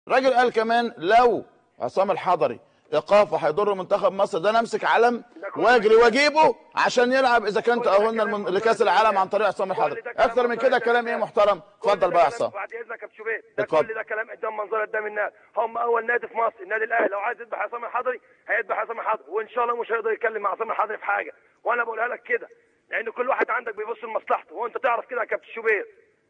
الراجل قال كمان لو عصام الحضري ايقافه هيضر منتخب مصر ده انا امسك علم واجري واجيبه عشان يلعب اذا كان تاهلنا المن... لكاس العالم عن طريق عصام الحضري اكتر من كده كلام ايه محترم اتفضل بقى يا عصام بعد اذنك يا شوبير ده اتفضل. كل ده كلام قدام منظر قدام الناس هم اول نادي في مصر النادي الاهلي لو عايز يذبح عصام الحضري هيذبح عصام الحضري وان شاء الله مش هيقدر يتكلم مع عصام الحضري في حاجه وانا بقولها لك كده لان كل واحد عندك بيبص لمصلحته وانت تعرف كده يا كابتن شوبير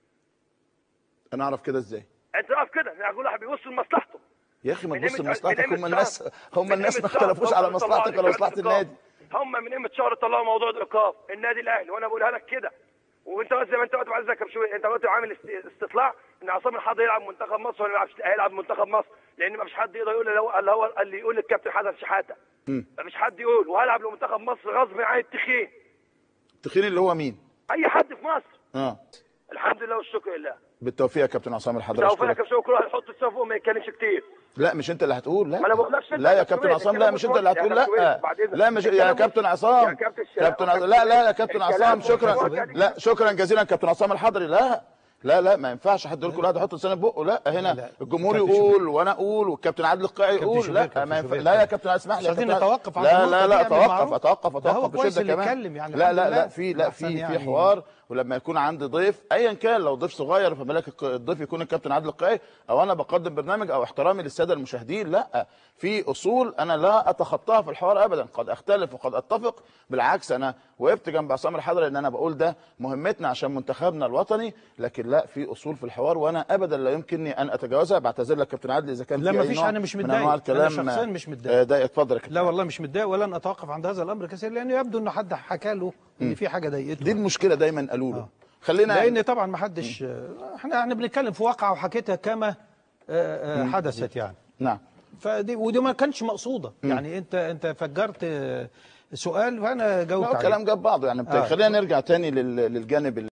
انا اعرف كده ازاي انت تعرف كده يعني كل واحد بيبص لمصلحته يا اخي ما من تبص قيمة- لمصلحتك من هم قيمة الناس شهر. هم من الناس ما قيمة شهر. اختلفوش على هم مصلحتك طلعوا ولا مصلحه الإيقاف. النادي هم من قيمه شهر طلعوا موضوع الايقاف النادي الاهلي وانا بقولها لك كده وانت بس زي ما انت قلت بعد ذكر شويه انت قلت عامل است- استطلاع ان عصام الحضري يلعب منتخب مصر ولا يلعب هيلعب منتخب مصر لان ما فيش حد يقدر يقول اللي هو اللي هو اللي يقول للكابتن حسن شحاته ما فيش حد يقول وهلعب لمنتخب مصر غصب عن التخين التخين اللي هو مين اي حد في مصر اه الحمد لله والشكر لله بالتوفيق يا كابتن عصام الحضري توفيق يا أشكرك. كابتن شوقي، كل واحد يحط الصف وما يتكلمش كتير لا مش انت اللي هتقول لا ما أنا بقولكش أنت لا يا يا كابتن كابتن عصام لا الكلام مش انت اللي مش هتقول واضح. يا لا كابتن بعد إذنك. لا مش يا الكلام كابتن مش- عصام يا كابتن الشارع. كابتن عصام لا لا يا كابتن الكلام عصام مش شكرا واضح. لا شكرا جزيلا كابتن عصام الحضري لا لا لا ما ينفعش حد يقول كل واحد يحط لسانه في بقه لا هنا لا. الجمهور كابتن يقول وانا اقول والكابتن عادل القيعي كابتن يقول شوبير، لا كابتن ما ينفع شوبير. لا يا كابتن اسمح لي يا مش عايزين كابتن نتوقف عن لا النقطة لا لا دي يعني اتوقف بالمعروف. اتوقف ده هو اتوقف كويس بشده اللي كمان يتكلم يعني لا الحمد لا لله. لا في لا أحسن في في يعني. حوار ولما يكون عندي ضيف ايا كان لو ضيف صغير فبالك الك- الضيف يكون الكابتن عادل القيعي او انا بقدم برنامج او احترامي للساده المشاهدين لا في اصول انا لا اتخطاها في الحوار ابدا قد اختلف وقد اتفق بالعكس انا وقفت جنب عصام الحضري ان انا بقول ده مهمتنا عشان منتخبنا الوطني لكن لا في اصول في الحوار وانا ابدا لا يمكنني ان اتجاوزها بعتذر لك كابتن عادل اذا كان لا، في أي مفيش، نوع أنا مش من متضايق. انواع أنا الكلام شخصياً مش متضايق. آه، ده اتفضل يا كابتن لا والله مش متضايق ولن اتوقف عند هذا الامر كثير لانه يبدو ان حد حكى له ان في حاجه ضايقته دي المشكله دايما قالوا له خلينا لان طبعا ما حدش احنا احنا بنتكلم في واقعه وحكيتها كما آه، آه، حدثت يعني نعم فدي ودي ما كانش مقصوده يعني انت انت فجرت آه، سؤال وانا جاوبت لا عليه الكلام جاب بعضه يعني آه. خلينا نرجع تاني لل- للجانب